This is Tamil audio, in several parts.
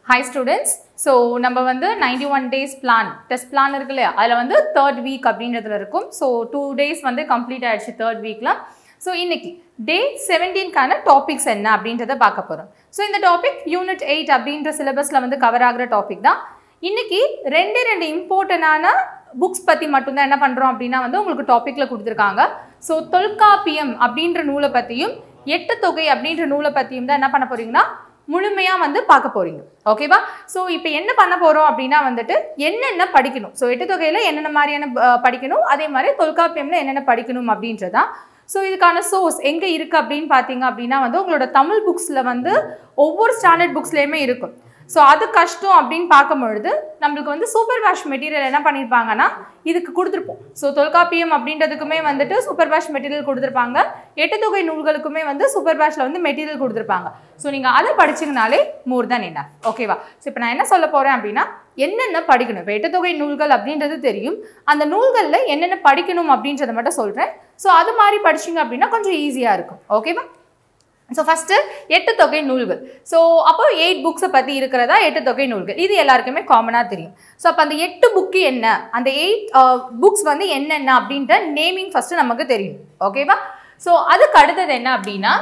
ஹாய் ஸ்டூடெண்ட்ஸ் ஸோ நம்ம வந்து ninety one days plan test plan இருக்கு இல்லையா அதில் வந்து தேர்ட் வீக் அப்படின்றதுல இருக்கும் ஸோ டூ டேஸ் வந்து கம்ப்ளீட் ஆயிடுச்சு தேர்ட் வீக்கில் ஸோ இன்னைக்கு டே செவன்டீன்கான டாபிக்ஸ் என்ன அப்படின்றத பார்க்க போகிறோம் ஸோ இந்த டாபிக் யூனிட் எயிட் அப்படின்ற சிலபஸில் வந்து கவர் ஆகிற டாபிக் தான் இன்னைக்கு ரெண்டே ரெண்டு இம்பார்ட்டண்டான புக்ஸ் பற்றி மட்டும்தான் என்ன பண்ணுறோம் அப்படின்னா வந்து உங்களுக்கு டாப்பிக்கில் கொடுத்துருக்காங்க ஸோ தொல்காப்பியம் அப்படின்ற நூலை பற்றியும் எட்டு தொகை அப்படின்ற நூலை பற்றியும் தான் என்ன பண்ண போறீங்கன்னா முழுமையாக வந்து பார்க்க போறீங்க ஓகேவா ஸோ இப்போ என்ன பண்ண போகிறோம் அப்படின்னா வந்துட்டு என்னென்ன படிக்கணும் ஸோ எட்டு தொகையில் என்னென்ன மாதிரியான அஹ், படிக்கணும் அதே மாதிரி தொல்காப்பியம்ல என்னென்ன படிக்கணும் அப்படின்றதான் ஸோ இதுக்கான சோர்ஸ் எங்கே இருக்குது அப்படின்னு பார்த்தீங்க அப்படின்னா வந்து உங்களோட தமிழ் புக்ஸில் வந்து ஒவ்வொரு ஸ்டாண்டர்ட் புக்ஸ்லேயுமே இருக்கும் ஸோ அது கஷ்டம் அப்படின்னு பார்க்கும் பொழுது நம்மளுக்கு வந்து சூப்பர் வாஷ் மெட்டீரியல் என்ன பண்ணியிருப்பாங்கன்னா இதுக்கு கொடுத்துருப்போம் ஸோ தொல்காப்பியம் அப்படின்றதுக்குமே வந்துட்டு சூப்பர் வாஷ் மெட்டீரியல் கொடுத்துருப்பாங்க எட்டு தொகை நூல்களுக்குமே வந்து சூப்பர் வாஷில் வந்து மெட்டீரியல் கொடுத்துருப்பாங்க ஸோ நீங்கள் அதை படிச்சிங்கனாலே மோர் தான் என்ன ஓகேவா ஸோ இப்போ நான் என்ன சொல்ல போகிறேன் அப்படின்னா என்னென்ன படிக்கணும் இப்போ எட்டு தொகை நூல்கள் அப்படின்றது தெரியும் அந்த நூல்களில் என்னென்ன படிக்கணும் அப்படின்றத மட்டும் சொல்கிறேன் ஸோ அது மாதிரி படிச்சிங்க அப்படின்னா கொஞ்சம் ஈஸியாக இருக்கும் ஓகேவா ஸோ ஃபஸ்ட்டு எட்டு தொகை நூல்கள் ஸோ அப்போ எயிட் புக்ஸை பற்றி இருக்கிறதா எட்டு தொகை நூல்கள் இது எல்லாருக்குமே காமனாக தெரியும் ஸோ அப்போ அந்த எட்டு புக்கு என்ன அந்த எயிட் புக்ஸ் வந்து என்னென்ன அப்படின்ற நேமிங் ஃபஸ்ட்டு நமக்கு தெரியும் ஓகேவா ஸோ அதுக்கு அடுத்தது என்ன அப்படின்னா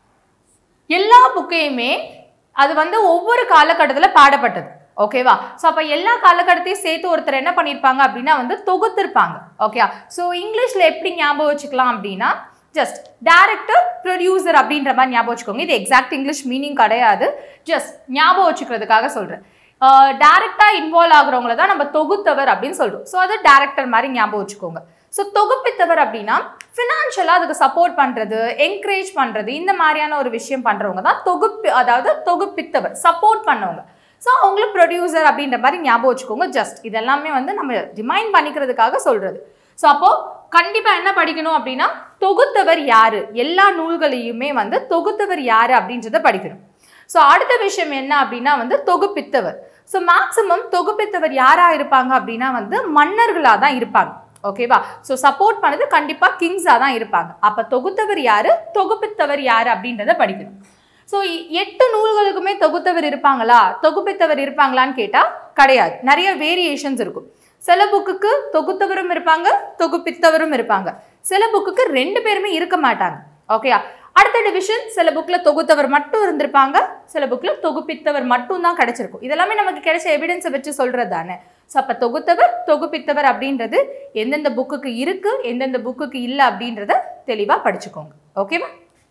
எல்லா புக்கையுமே அது வந்து ஒவ்வொரு காலகட்டத்தில் பாடப்பட்டது ஓகேவா ஸோ அப்போ எல்லா காலகட்டத்தையும் சேர்த்து ஒருத்தர் என்ன பண்ணியிருப்பாங்க அப்படின்னா வந்து தொகுத்திருப்பாங்க ஓகே ஸோ இங்கிலீஷில் எப்படி ஞாபகம் வச்சுக்கலாம் அப்படின்னா ஜஸ்ட் டேரக்டர் ப்ரொடியூசர் அப்படின்ற மாதிரி ஞாபகம் வச்சுக்கோங்க இது எக்ஸாக்ட் இங்கிலீஷ் மீனிங் கிடையாது ஜஸ்ட் ஞாபகம் வச்சுக்கிறதுக்காக சொல்கிறேன் டேரக்டாக இன்வால்வ் ஆகுறவங்கள தான் நம்ம தொகுத்தவர் அப்படின்னு சொல்கிறோம் ஸோ அது டேரக்டர் மாதிரி ஞாபகம் வச்சுக்கோங்க ஸோ தொகுப்பித்தவர் அப்படின்னா ஃபினான்ஷியலாக அதுக்கு சப்போர்ட் பண்ணுறது என்கரேஜ் பண்ணுறது இந்த மாதிரியான ஒரு விஷயம் பண்ணுறவங்க தான் தொகுப்பு அதாவது தொகுப்பித்தவர் சப்போர்ட் பண்ணவங்க ஸோ அவங்களும் ப்ரொடியூசர் அப்படின்ற மாதிரி ஞாபகம் வச்சுக்கோங்க ஜஸ்ட் இதெல்லாமே வந்து நம்ம ரிமைண்ட் பண்ணிக்கிறதுக்காக சொல்கிறது ஸோ அப்போது கண்டிப்பாக என்ன படிக்கணும் அப்படின்னா தொகுத்தவர் யாரு எல்லா நூல்களையுமே வந்து தொகுத்தவர் யாரு அப்படின்றத படிக்கணும் ஸோ அடுத்த விஷயம் என்ன அப்படின்னா வந்து தொகுப்பித்தவர் ஸோ மேக்சிமம் தொகுப்பித்தவர் யாராக இருப்பாங்க அப்படின்னா வந்து மன்னர்களாக தான் இருப்பாங்க ஓகேவா ஸோ சப்போர்ட் பண்ணது கண்டிப்பாக கிங்ஸாக தான் இருப்பாங்க அப்போ தொகுத்தவர் யாரு தொகுப்பித்தவர் யாரு அப்படின்றத படிக்கணும் ஸோ எட்டு நூல்களுக்குமே தொகுத்தவர் இருப்பாங்களா தொகுப்பித்தவர் இருப்பாங்களான்னு கேட்டால் கிடையாது நிறைய வேரியேஷன்ஸ் இருக்கும் சில புக்குக்கு தொகுத்தவரும் இருப்பாங்க தொகுப்பித்தவரும் இருப்பாங்க சில புக்குக்கு ரெண்டு பேருமே இருக்க மாட்டாங்க ஓகேயா அடுத்த டிவிஷன் சில புக்கில் தொகுத்தவர் மட்டும் இருந்திருப்பாங்க சில புக்கில் தொகுப்பித்தவர் மட்டும் தான் கிடைச்சிருக்கும் இதெல்லாமே நமக்கு கிடைச்ச எவிடன்ஸை வச்சு சொல்கிறது தானே ஸோ அப்போ தொகுத்தவர் தொகுப்பித்தவர் அப்படின்றது எந்தெந்த புக்குக்கு இருக்குது எந்தெந்த புக்குக்கு இல்லை அப்படின்றத தெளிவாக படிச்சுக்கோங்க ஓகேவா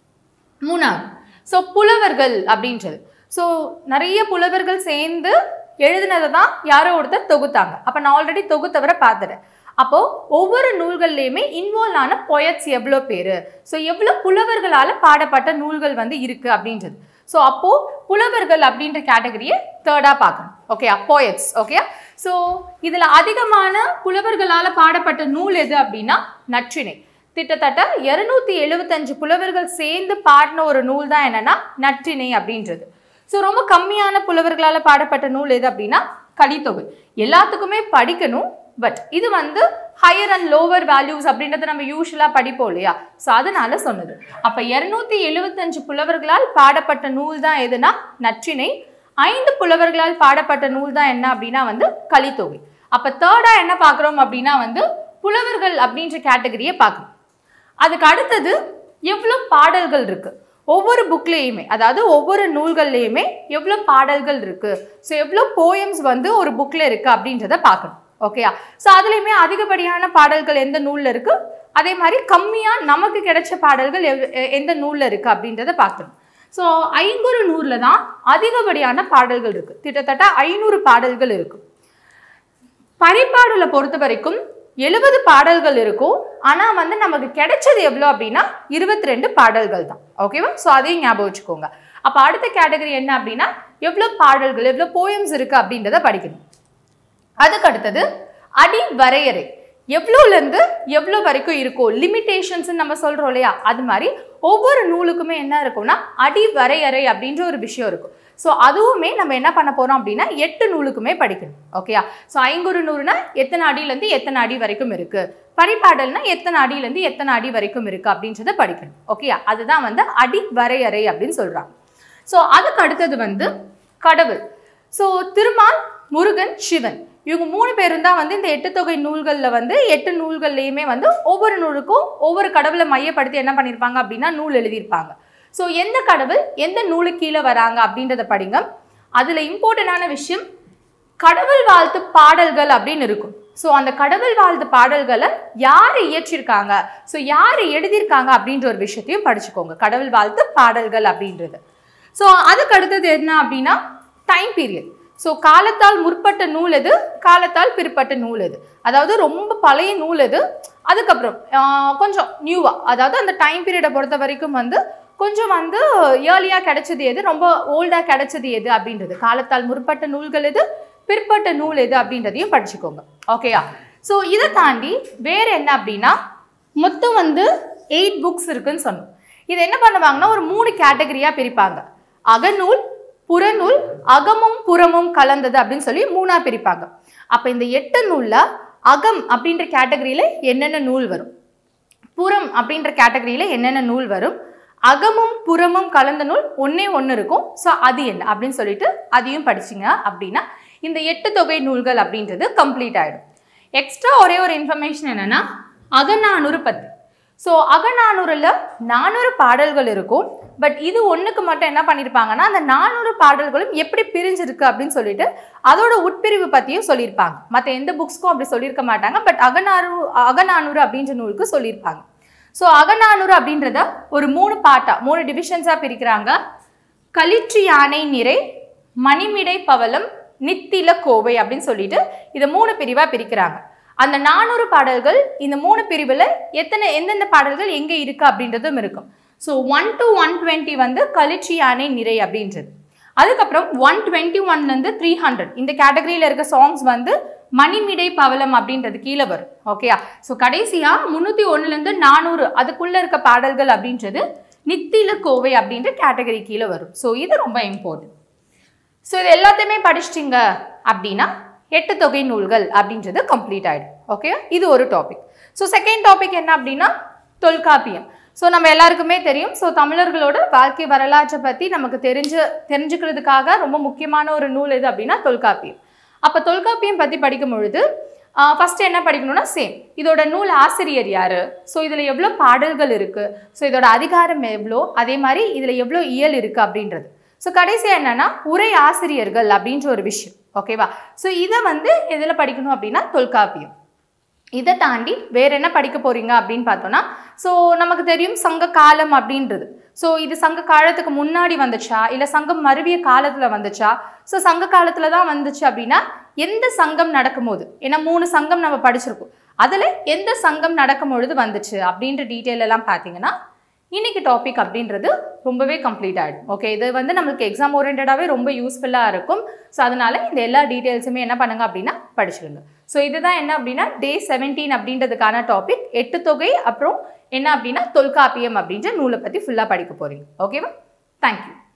மூணாவது ஸோ புலவர்கள் அப்படின்றது ஸோ நிறைய புலவர்கள் சேர்ந்து எழுதினதை தான் யாரோ ஒருத்தர் தொகுத்தாங்க அப்போ நான் ஆல்ரெடி தொகுத்தவரை பார்த்துட்டேன் அப்போ ஒவ்வொரு நூல்கள்லையுமே இன்வால்வ் ஆன பொயட்ஸ் எவ்வளோ பேர் ஸோ எவ்வளோ புலவர்களால் பாடப்பட்ட நூல்கள் வந்து இருக்கு அப்படின்றது ஸோ அப்போ புலவர்கள் அப்படின்ற கேட்டகரியை தேர்டாக பார்க்கணும் ஓகேயா போயட்ஸ் ஓகேயா ஸோ இதில் அதிகமான புலவர்களால் பாடப்பட்ட நூல் எது அப்படின்னா நற்றிணை கிட்டத்தட்ட இருநூத்தி எழுபத்தஞ்சு புலவர்கள் சேர்ந்து பாடின ஒரு நூல் தான் என்னன்னா நற்றிணை அப்படின்றது ஸோ ரொம்ப கம்மியான புலவர்களால் பாடப்பட்ட நூல் எது அப்படின்னா கலித்தொகை எல்லாத்துக்குமே படிக்கணும் பட் இது வந்து ஹையர் அண்ட் லோவர் வேல்யூஸ் அப்படின்றத நம்ம யூஸ்வலாக படிப்போம் இல்லையா ஸோ அதனால சொன்னது அப்போ இரநூத்தி எழுபத்தஞ்சு புலவர்களால் பாடப்பட்ட நூல் தான் எதுனா நற்றிணை ஐந்து புலவர்களால் பாடப்பட்ட நூல் தான் என்ன அப்படின்னா வந்து கலித்தொகை அப்போ தேர்டாக என்ன பார்க்குறோம் அப்படின்னா வந்து புலவர்கள் அப்படின்ற கேட்டகரியை பார்க்கணும் அதுக்கு அடுத்தது எவ்வளோ பாடல்கள் இருக்கு ஒவ்வொரு புக்லேயுமே அதாவது ஒவ்வொரு நூல்கள்லேயுமே எவ்வளோ பாடல்கள் இருக்கு ஸோ எவ்வளோ போயம்ஸ் வந்து ஒரு புக்கில் இருக்கு அப்படின்றத பார்க்கணும் ஓகேயா ஸோ அதுலேயுமே அதிகப்படியான பாடல்கள் எந்த நூலில் இருக்கு அதே மாதிரி கம்மியாக நமக்கு கிடைச்ச பாடல்கள் எவ் எ- எந்த நூலில் இருக்கு அப்படின்றத பார்க்கணும் ஸோ ஐங்குறு நூறில் தான் அதிகப்படியான பாடல்கள் இருக்கு கிட்டத்தட்ட ஐநூறு பாடல்கள் இருக்கு பரிபாடலை பொறுத்த வரைக்கும் எழுபது பாடல்கள் இருக்கும் ஆனால் வந்து நமக்கு கிடைச்சது எவ்வளோ அப்படின்னா இருபத்தி ரெண்டு பாடல்கள் தான் ஓகேவா ஸோ அதையும் ஞாபகம் வச்சுக்கோங்க அப்போ அடுத்த கேட்டகரி என்ன அப்படின்னா எவ்வளோ பாடல்கள் எவ்வளோ போயம்ஸ் இருக்குது அப்படின்றத படிக்கணும் அதுக்கு அடுத்தது அடி வரையறை எவ்வளோலேருந்து எவ்வளோ வரைக்கும் இருக்கும் லிமிட்டேஷன்ஸ் நம்ம சொல்கிறோம் இல்லையா அது மாதிரி ஒவ்வொரு நூலுக்குமே என்ன இருக்கும்னா அடி வரையறை அப்படின்ற ஒரு விஷயம் இருக்கும் ஸோ அதுவுமே நம்ம என்ன பண்ண போகிறோம் அப்படின்னா எட்டு நூலுக்குமே படிக்கணும் ஓகேயா ஸோ ஐங்குறு நூறுனா எத்தனை அடியிலேருந்து எத்தனை அடி வரைக்கும் இருக்குது பரிபாடல்னா எத்தனை அடியிலேருந்து எத்தனை அடி வரைக்கும் இருக்குது அப்படின்றத படிக்கணும் ஓகேயா அதுதான் வந்து அடி வரையறை அப்படின்னு சொல்கிறாங்க ஸோ அதுக்கு அடுத்தது வந்து கடவுள் ஸோ திருமால் முருகன் சிவன் இவங்க மூணு பேரும் தான் வந்து இந்த எட்டு தொகை நூல்களில் வந்து எட்டு நூல்கள்லையுமே வந்து ஒவ்வொரு நூலுக்கும் ஒவ்வொரு கடவுளை மையப்படுத்தி என்ன பண்ணியிருப்பாங்க அப்படின்னா நூல் எழுதியிருப்பாங்க ஸோ எந்த கடவுள் எந்த நூலுக்கு கீழே வராங்க அப்படின்றத படிங்க அதில் இம்பார்ட்டண்டான விஷயம் கடவுள் வாழ்த்து பாடல்கள் அப்படின்னு இருக்கும் ஸோ அந்த கடவுள் வாழ்த்து பாடல்களை யார் இயற்றிருக்காங்க ஸோ யார் எழுதியிருக்காங்க அப்படின்ற ஒரு விஷயத்தையும் படிச்சுக்கோங்க கடவுள் வாழ்த்து பாடல்கள் அப்படின்றது ஸோ அதுக்கு அடுத்தது என்ன அப்படின்னா டைம் பீரியட் ஸோ காலத்தால் முற்பட்ட நூல் எது காலத்தால் பிற்பட்ட நூல் எது அதாவது ரொம்ப பழைய நூல் எது அதுக்கப்புறம் ஆஹ், கொஞ்சம் நியூவாக அதாவது அந்த டைம் பீரியடை பொறுத்த வரைக்கும் வந்து கொஞ்சம் வந்து ஏர்லியாக கிடைச்சது எது ரொம்ப ஓல்டாக கிடைச்சது எது அப்படின்றது காலத்தால் முற்பட்ட நூல்கள் எது பிற்பட்ட நூல் எது அப்படின்றதையும் படிச்சுக்கோங்க ஓகேயா ஸோ இதை தாண்டி வேற என்ன அப்படின்னா மொத்தம் வந்து எயிட் புக்ஸ் இருக்குன்னு சொன்னோம் இது என்ன பண்ணுவாங்கன்னா ஒரு மூணு கேட்டகரியாக பிரிப்பாங்க அகநூல் புறநூல் அகமும் புறமும் கலந்தது அப்படின்னு சொல்லி மூணா பிரிப்பாங்க அப்போ இந்த எட்டு நூல்ல அகம் அப்படின்ற கேட்டகரியில என்னென்ன நூல் வரும் புறம் அப்படின்ற கேட்டகரியில என்னென்ன நூல் வரும் அகமும் புறமும் கலந்த நூல் ஒண்ணே ஒன்று இருக்கும் ஸோ அது என்ன அப்படின்னு சொல்லிட்டு அதையும் படிச்சிங்க அப்படின்னா இந்த எட்டு தொகை நூல்கள் அப்படின்றது கம்ப்ளீட் ஆயிடும் எக்ஸ்ட்ரா ஒரே ஒரு இன்ஃபர்மேஷன் என்னன்னா அகநானூறு பத்தி ஸோ அகநானூறில் நானூறு பாடல்கள் இருக்கும் பட் இது ஒன்றுக்கு மட்டும் என்ன பண்ணியிருப்பாங்கன்னா அந்த நானூறு பாடல்களும் எப்படி பிரிஞ்சிருக்கு அப்படின்னு சொல்லிட்டு அதோட உட்பிரிவு பற்றியும் சொல்லியிருப்பாங்க மற்ற எந்த புக்ஸ்க்கும் அப்படி சொல்லியிருக்க மாட்டாங்க பட் அகநானூறு அகநானூறு அப்படின்ற நூலுக்கு சொல்லியிருப்பாங்க ஸோ அகநானூறு அப்படின்றத ஒரு மூணு பாட்டா மூணு டிவிஷன்ஸாக பிரிக்கிறாங்க களிற்று யானை நிறை மணிமிடை பவளம் நித்தில கோவை அப்படின்னு சொல்லிட்டு இதை மூணு பிரிவாக பிரிக்கிறாங்க அந்த நானூறு பாடல்கள் இந்த மூணு பிரிவில் எத்தனை எந்தெந்த பாடல்கள் எங்கே இருக்கு அப்படின்றதும் இருக்கும் so one two one twenty வந்து களிற்று யானை நிறை அப்படின்றது அதுக்கப்புறம் ஒன் டுவெண்ட்டி ஒன்லேருந்து த்ரீ ஹண்ட்ரட் இந்த கேட்டகரியில் இருக்க சாங்ஸ் வந்து மணிமிடை பவளம் அப்படின்றது கீழே வரும் ஓகேயா ஸோ கடைசியாக முந்நூற்றி ஒன்றுலேருந்து நானூறு அதுக்குள்ளே இருக்க பாடல்கள் அப்படின்றது நித்தில கோவை அப்படின்ற கேட்டகரி கீழே வரும் ஸோ இது ரொம்ப இம்பார்ட்டன்ட் ஸோ இது எல்லாத்தையுமே படிச்சிட்டிங்க அப்படின்னா எட்டு தொகை நூல்கள் அப்படின்றது கம்ப்ளீட் ஆகிடும் ஓகே இது ஒரு டாபிக் ஸோ செகண்ட் டாபிக் என்ன அப்படின்னா தொல்காப்பியம் ஸோ நம்ம எல்லாருக்குமே தெரியும் ஸோ தமிழர்களோட வாழ்க்கை வரலாற்றை பற்றி நமக்கு தெரிஞ்சு தெரிஞ்சுக்கிறதுக்காக ரொம்ப முக்கியமான ஒரு நூல் எது அப்படின்னா தொல்காப்பியம் அப்போ தொல்காப்பியம் பற்றி படிக்கும் பொழுது ஃபஸ்ட்டு என்ன படிக்கணும்னா சேம் இதோட நூல் ஆசிரியர் யார் ஸோ இதில் எவ்வளோ பாடல்கள் இருக்குது ஸோ இதோட அதிகாரம் எவ்வளோ அதே மாதிரி இதில் எவ்வளோ இயல் இருக்குது அப்படின்றது ஸோ கடைசியாக என்னன்னா உரை ஆசிரியர்கள் அப்படின்ற ஒரு விஷயம் ஓகேவா ஸோ இதை வந்து எதில் படிக்கணும் அப்படின்னா தொல்காப்பியம் இதை தாண்டி வேற என்ன படிக்க போறீங்க அப்படின்னு பார்த்தோம்னா ஸோ நமக்கு தெரியும் சங்க காலம் அப்படின்றது ஸோ இது சங்க காலத்துக்கு முன்னாடி வந்துச்சா இல்லை சங்கம் மருவிய காலத்தில் வந்துச்சா ஸோ சங்க காலத்தில் தான் வந்துச்சு அப்படின்னா எந்த சங்கம் நடக்கும்போது ஏன்னா மூணு சங்கம் நம்ம படிச்சிருக்கோம் அதில் எந்த சங்கம் நடக்கும் பொழுது வந்துச்சு அப்படின்ற டீட்டெயில் எல்லாம் பார்த்தீங்கன்னா இன்னைக்கு டாபிக் அப்படின்றது ரொம்பவே கம்ப்ளீட் ஆகிடும் ஓகே இது வந்து நம்மளுக்கு எக்ஸாம் ஓரியன்டாகவே ரொம்ப யூஸ்ஃபுல்லாக இருக்கும் ஸோ அதனால இந்த எல்லா டீட்டெயில்ஸுமே என்ன பண்ணுங்க அப்படின்னா படிச்சிடுங்க ஸோ இதுதான் என்ன அப்படின்னா டே செவன்டீன் அப்படின்றதுக்கான டாபிக் எட்டு தொகை அப்புறம் என்ன அப்படின்னா தொல்காப்பியம் அப்படின்ற நூலை பற்றி ஃபுல்லாக படிக்க போகிறீங்க ஓகேவா தேங்க்யூ